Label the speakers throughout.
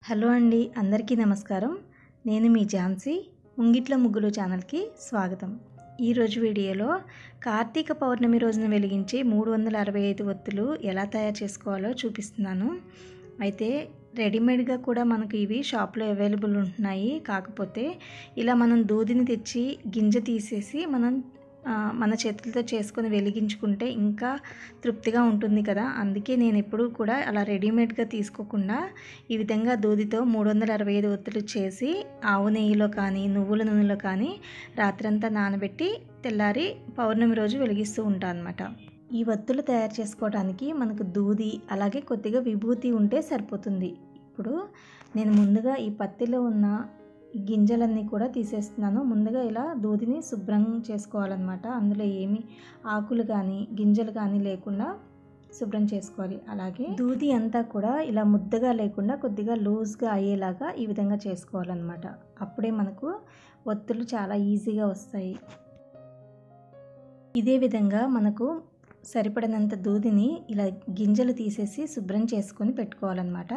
Speaker 1: hello అండి అందరికీ నమస్కారం నేను మీ ఝాన్సీ ముంగిట్ల ముగ్గులు ఛానల్కి స్వాగతం ఈరోజు వీడియోలో కార్తీక పౌర్ణమి రోజున వెలిగించే మూడు వందల అరవై ఐదు ఒత్తులు ఎలా తయారు చేసుకోవాలో చూపిస్తున్నాను అయితే రెడీమేడ్గా కూడా మనకు ఇవి షాప్లో అవైలబుల్ ఉంటున్నాయి కాకపోతే ఇలా మనం దూదిని తెచ్చి గింజ తీసేసి మనం ఆ, మన చేతులతో చేసుకొని వెలిగించుకుంటే ఇంకా తృప్తిగా ఉంటుంది కదా అందుకే నేను ఎప్పుడూ కూడా అలా రెడీమేడ్గా తీసుకోకుండా ఈ విధంగా దూదితో మూడు వందల అరవై ఐదు ఒత్తులు చేసి ఆవు నెయ్యిలో కానీ నువ్వుల నూనెలో కానీ రాత్రంతా నానబెట్టి తెల్లారి పౌర్ణమి రోజు వెలిగిస్తూ ఉంటాను అనమాట ఈ ఒత్తులు తయారు చేసుకోవడానికి మనకు దూది అలాగే కొద్దిగా విభూతి ఉంటే సరిపోతుంది ఇప్పుడు నేను ముందుగా ఈ పత్తిలో ఉన్న ఈ గింజలన్నీ కూడా తీసేస్తున్నాను ముందుగా ఇలా దూదిని శుభ్రం చేసుకోవాలన్నమాట అందులో ఏమి ఆకులు కానీ గింజలు కానీ లేకుండా శుభ్రం చేసుకోవాలి అలాగే దూది అంతా కూడా ఇలా ముద్దగా లేకుండా కొద్దిగా లూజ్గా అయ్యేలాగా ఈ విధంగా చేసుకోవాలన్నమాట అప్పుడే మనకు ఒత్తులు చాలా ఈజీగా వస్తాయి ఇదే విధంగా మనకు సరిపడినంత దూదిని ఇలా గింజలు తీసేసి శుభ్రం చేసుకొని పెట్టుకోవాలన్నమాట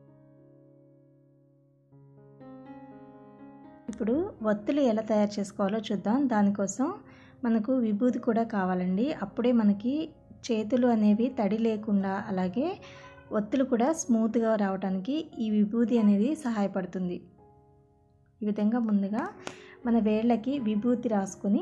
Speaker 1: ఇప్పుడు ఒత్తులు ఎలా తయారు చేసుకోవాలో చూద్దాం దానికోసం మనకు విభూతి కూడా కావాలండి అప్పుడే మనకి చేతులు అనేవి తడి లేకుండా అలాగే ఒత్తులు కూడా స్మూత్గా రావడానికి ఈ విభూతి అనేది సహాయపడుతుంది ఈ విధంగా ముందుగా మన వేళ్ళకి విభూతి రాసుకొని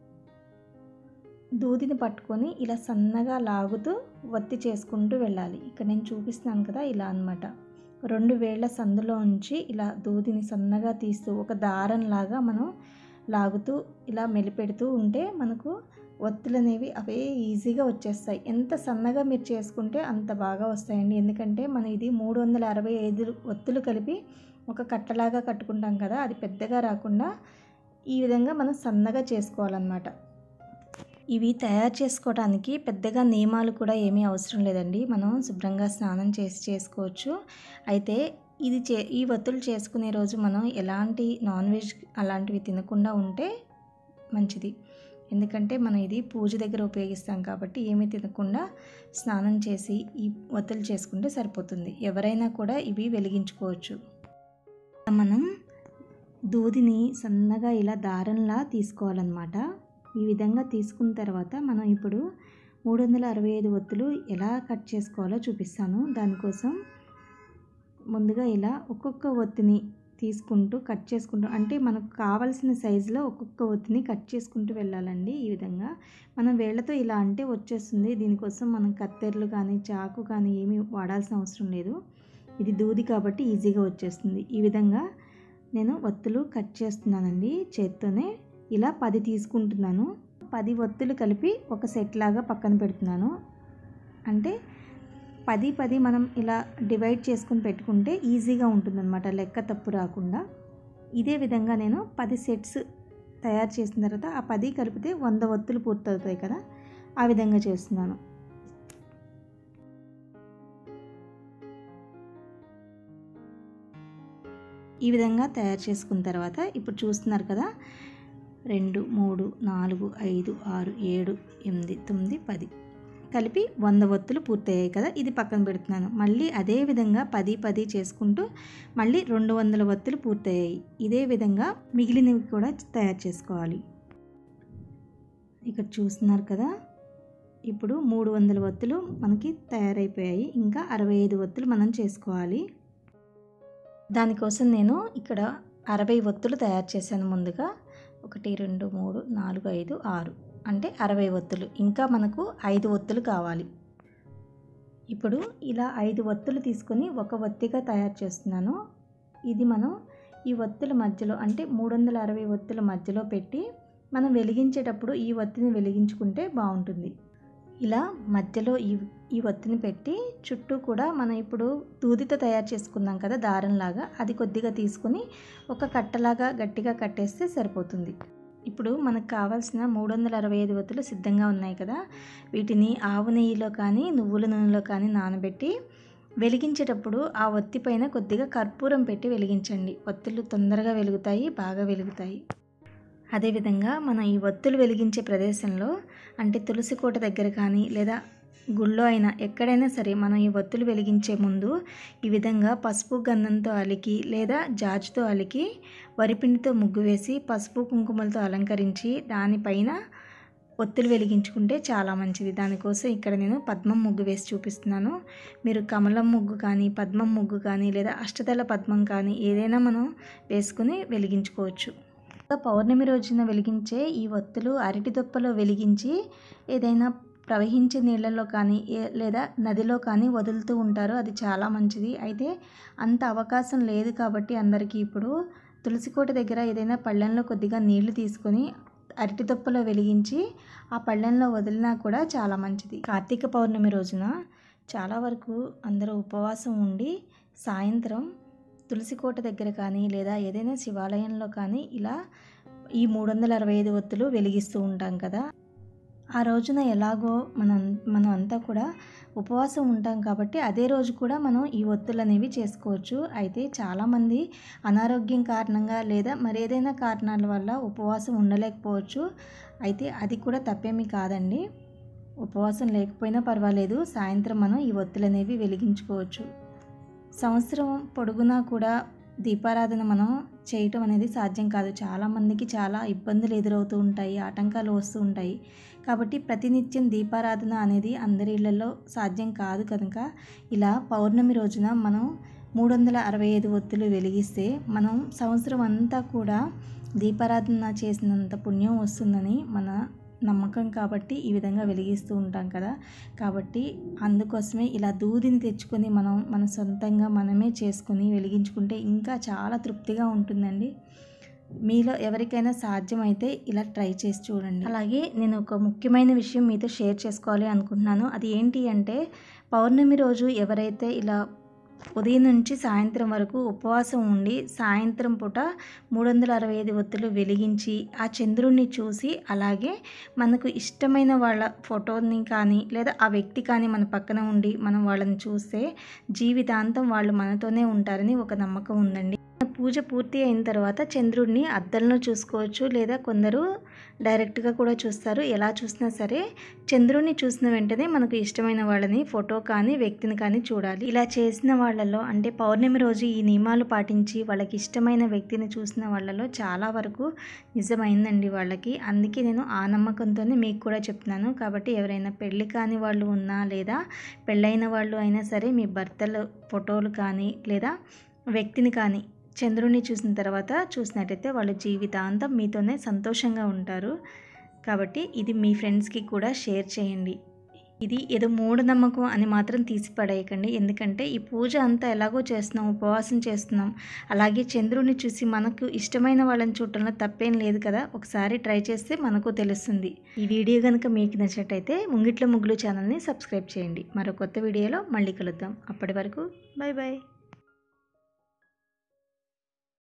Speaker 1: దూదిని పట్టుకొని ఇలా సన్నగా లాగుతూ ఒత్తి చేసుకుంటూ వెళ్ళాలి ఇక్కడ నేను చూపిస్తున్నాను కదా ఇలా అన్నమాట రెండు వేళ్ల సందులో ఉంచి ఇలా దూదిని సన్నగా తీస్తూ ఒక దారంలాగా మనం లాగుతూ ఇలా మెలిపెడుతూ ఉంటే మనకు ఒత్తులు అనేవి అవే ఈజీగా వచ్చేస్తాయి ఎంత సన్నగా మీరు చేసుకుంటే అంత బాగా వస్తాయండి ఎందుకంటే మనం ఇది మూడు వందల అరవై ఐదు ఒత్తులు కలిపి ఒక కట్టలాగా కట్టుకుంటాం కదా అది పెద్దగా రాకుండా ఈ విధంగా మనం సన్నగా చేసుకోవాలన్నమాట ఇవి తయారు చేసుకోవడానికి పెద్దగా నియమాలు కూడా ఏమీ అవసరం లేదండి మనం శుభ్రంగా స్నానం చేసి చేసుకోవచ్చు అయితే ఇది చే ఈ ఒత్తులు చేసుకునే రోజు మనం ఎలాంటి నాన్ వెజ్ అలాంటివి తినకుండా ఉంటే మంచిది ఎందుకంటే మనం ఇది పూజ దగ్గర ఉపయోగిస్తాం కాబట్టి ఏమీ తినకుండా స్నానం చేసి ఈ ఒత్తులు చేసుకుంటే సరిపోతుంది ఎవరైనా కూడా ఇవి వెలిగించుకోవచ్చు మనం దూదిని సన్నగా ఇలా దారంలా తీసుకోవాలన్నమాట ఈ విధంగా తీసుకున్న తర్వాత మనం ఇప్పుడు మూడు వందల అరవై ఐదు ఒత్తులు ఎలా కట్ చేసుకోవాలో చూపిస్తాను దానికోసం ముందుగా ఇలా ఒక్కొక్క ఒత్తిని తీసుకుంటూ కట్ చేసుకుంటూ అంటే మనకు కావాల్సిన సైజులో ఒక్కొక్క ఒత్తిని కట్ చేసుకుంటూ వెళ్ళాలండి ఈ విధంగా మనం వేళ్లతో ఇలా అంటే వచ్చేస్తుంది దీనికోసం మనం కత్తెరలు కానీ చాకు కానీ ఏమీ వాడాల్సిన అవసరం లేదు ఇది దూది కాబట్టి ఈజీగా వచ్చేస్తుంది ఈ విధంగా నేను ఒత్తులు కట్ చేస్తున్నానండి చేత్తోనే ఇలా పది తీసుకుంటున్నాను పది ఒత్తులు కలిపి ఒక సెట్ లాగా పక్కన పెడుతున్నాను అంటే పది పది మనం ఇలా డివైడ్ చేసుకుని పెట్టుకుంటే ఈజీగా ఉంటుందన్నమాట లెక్క తప్పు రాకుండా ఇదే విధంగా నేను పది సెట్స్ తయారు చేసిన తర్వాత ఆ పది కలిపితే వంద ఒత్తులు పూర్తవుతాయి కదా ఆ విధంగా చేస్తున్నాను ఈ విధంగా తయారు చేసుకున్న తర్వాత ఇప్పుడు చూస్తున్నారు కదా రెండు మూడు నాలుగు ఐదు ఆరు ఏడు ఎనిమిది తొమ్మిది పది కలిపి వంద ఒత్తులు పూర్తయ్యాయి కదా ఇది పక్కన పెడుతున్నాను మళ్ళీ అదే విధంగా పది పది చేసుకుంటూ మళ్ళీ రెండు వందల ఒత్తులు పూర్తయ్యాయి ఇదే విధంగా మిగిలినవి కూడా తయారు చేసుకోవాలి ఇక్కడ చూస్తున్నారు కదా ఇప్పుడు మూడు వందల ఒత్తులు మనకి తయారైపోయాయి ఇంకా అరవై ఐదు ఒత్తులు మనం చేసుకోవాలి దానికోసం నేను ఇక్కడ అరవై ఒత్తులు తయారు చేశాను ముందుగా ఒకటి రెండు మూడు నాలుగు ఐదు ఆరు అంటే అరవై ఒత్తులు ఇంకా మనకు ఐదు ఒత్తులు కావాలి ఇప్పుడు ఇలా ఐదు ఒత్తులు తీసుకొని ఒక ఒత్తిగా తయారు చేస్తున్నాను ఇది మనం ఈ ఒత్తుల మధ్యలో అంటే మూడు వందల అరవై ఒత్తుల మధ్యలో పెట్టి మనం వెలిగించేటప్పుడు ఈ ఒత్తిని వెలిగించుకుంటే బాగుంటుంది ఇలా మధ్యలో ఈ ఈ ఒత్తిని పెట్టి చుట్టూ కూడా మనం ఇప్పుడు దూదితో తయారు చేసుకున్నాం కదా దారంలాగా అది కొద్దిగా తీసుకొని ఒక కట్టలాగా గట్టిగా కట్టేస్తే సరిపోతుంది ఇప్పుడు మనకు కావాల్సిన మూడు వందల అరవై ఐదు ఒత్తులు సిద్ధంగా ఉన్నాయి కదా వీటిని ఆవు నెయ్యిలో కానీ నువ్వుల నూనెలో కానీ నానబెట్టి వెలిగించేటప్పుడు ఆ ఒత్తి పైన కొద్దిగా కర్పూరం పెట్టి వెలిగించండి ఒత్తులు తొందరగా వెలుగుతాయి బాగా వెలుగుతాయి అదేవిధంగా మనం ఈ ఒత్తులు వెలిగించే ప్రదేశంలో అంటే తులసి కోట దగ్గర కానీ లేదా గుళ్ళో అయినా ఎక్కడైనా సరే మనం ఈ ఒత్తులు వెలిగించే ముందు ఈ విధంగా పసుపు గంధంతో అలికి లేదా జాజుతో అలికి వరిపిండితో ముగ్గు వేసి పసుపు కుంకుమలతో అలంకరించి దానిపైన ఒత్తులు వెలిగించుకుంటే చాలా మంచిది దానికోసం ఇక్కడ నేను పద్మం ముగ్గు వేసి చూపిస్తున్నాను మీరు కమలం ముగ్గు కానీ పద్మం ముగ్గు కానీ లేదా అష్టదళ పద్మం కానీ ఏదైనా మనం వేసుకుని వెలిగించుకోవచ్చు ఇంకా పౌర్ణమి రోజున వెలిగించే ఈ ఒత్తులు అరటి దొప్పలో వెలిగించి ఏదైనా ప్రవహించే నీళ్ళల్లో కానీ ఏ- లేదా నదిలో కానీ వదులుతూ ఉంటారు అది చాలా మంచిది అయితే అంత అవకాశం లేదు కాబట్టి అందరికీ ఇప్పుడు తులసికోట దగ్గర ఏదైనా పళ్ళెంలో కొద్దిగా నీళ్లు తీసుకొని అరటి దొప్పలో వెలిగించి ఆ పళ్ళెంలో వదిలినా కూడా చాలా మంచిది కార్తీక పౌర్ణమి రోజున చాలా వరకు అందరూ ఉపవాసం ఉండి సాయంత్రం తులసికోట దగ్గర కానీ లేదా ఏదైనా శివాలయంలో కానీ ఇలా ఈ మూడు వందల అరవై ఐదు ఒత్తులు వెలిగిస్తూ ఉంటాం కదా ఆ రోజున ఎలాగో మనం మనం అంతా కూడా ఉపవాసం ఉంటాం కాబట్టి అదే రోజు కూడా మనం ఈ ఒత్తులు అనేవి చేసుకోవచ్చు అయితే చాలామంది అనారోగ్యం కారణంగా లేదా మరేదైనా కారణాల వల్ల ఉపవాసం ఉండలేకపోవచ్చు అయితే అది కూడా తప్పేమీ కాదండి ఉపవాసం లేకపోయినా పర్వాలేదు సాయంత్రం మనం ఈ ఒత్తులు అనేవి వెలిగించుకోవచ్చు సంవత్సరం పొడుగునా కూడా దీపారాధన మనం చేయటం అనేది సాధ్యం కాదు చాలామందికి చాలా ఇబ్బందులు ఎదురవుతూ ఉంటాయి ఆటంకాలు వస్తూ ఉంటాయి కాబట్టి ప్రతినిత్యం దీపారాధన అనేది అందరి ఇళ్లలో సాధ్యం కాదు కనుక ఇలా పౌర్ణమి రోజున మనం మూడు వందల అరవై ఐదు ఒత్తులు వెలిగిస్తే మనం సంవత్సరం అంతా కూడా దీపారాధన చేసినంత పుణ్యం వస్తుందని మన నమ్మకం కాబట్టి ఈ విధంగా వెలిగిస్తూ ఉంటాం కదా కాబట్టి అందుకోసమే ఇలా దూదిని తెచ్చుకొని మనం మన సొంతంగా మనమే చేసుకొని వెలిగించుకుంటే ఇంకా చాలా తృప్తిగా ఉంటుందండి మీలో ఎవరికైనా సాధ్యమైతే ఇలా ట్రై చేసి చూడండి అలాగే నేను ఒక ముఖ్యమైన విషయం మీతో షేర్ చేసుకోవాలి అనుకుంటున్నాను అది ఏంటి అంటే పౌర్ణమి రోజు ఎవరైతే ఇలా ఉదయం నుంచి సాయంత్రం వరకు ఉపవాసం ఉండి సాయంత్రం పూట మూడు వందల అరవై ఐదు ఒత్తులు వెలిగించి ఆ చంద్రుణ్ణి చూసి అలాగే మనకు ఇష్టమైన వాళ్ళ ఫోటోని కానీ లేదా ఆ వ్యక్తి కానీ మన పక్కన ఉండి మనం వాళ్ళని చూస్తే జీవితాంతం వాళ్ళు మనతోనే ఉంటారని ఒక నమ్మకం ఉందండి పూజ పూర్తి అయిన తర్వాత చంద్రుడిని అద్దంలో చూసుకోవచ్చు లేదా కొందరు డైరెక్ట్గా కూడా చూస్తారు ఎలా చూసినా సరే చంద్రుడిని చూసిన వెంటనే మనకు ఇష్టమైన వాళ్ళని ఫోటో కానీ వ్యక్తిని కానీ చూడాలి ఇలా చేసిన వాళ్ళలో అంటే పౌర్ణమి రోజు ఈ నియమాలు పాటించి వాళ్ళకి ఇష్టమైన వ్యక్తిని చూసిన వాళ్ళలో చాలా వరకు నిజమైందండి వాళ్ళకి అందుకే నేను ఆ నమ్మకంతోనే మీకు కూడా చెప్తున్నాను కాబట్టి ఎవరైనా పెళ్ళి కాని వాళ్ళు ఉన్నా లేదా పెళ్ళైన వాళ్ళు అయినా సరే మీ భర్తల ఫోటోలు కానీ లేదా వ్యక్తిని కానీ చంద్రుడిని చూసిన తర్వాత చూసినట్టయితే వాళ్ళు జీవితాంతం మీతోనే సంతోషంగా ఉంటారు కాబట్టి ఇది మీ ఫ్రెండ్స్కి కూడా షేర్ చేయండి ఇది ఏదో మూఢనమ్మకం అని మాత్రం తీసి పడేయకండి ఎందుకంటే ఈ పూజ అంతా ఎలాగో చేస్తున్నాం ఉపవాసం చేస్తున్నాం అలాగే చంద్రుడిని చూసి మనకు ఇష్టమైన వాళ్ళని చూడటంలో తప్పేం లేదు కదా ఒకసారి ట్రై చేస్తే మనకు తెలుస్తుంది ఈ వీడియో కనుక మీకు నచ్చినట్టయితే ముంగిట్ల ముగ్గులు ఛానల్ని సబ్స్క్రైబ్ చేయండి మరో కొత్త వీడియోలో మళ్ళీ కలుద్దాం అప్పటి వరకు బాయ్ బాయ్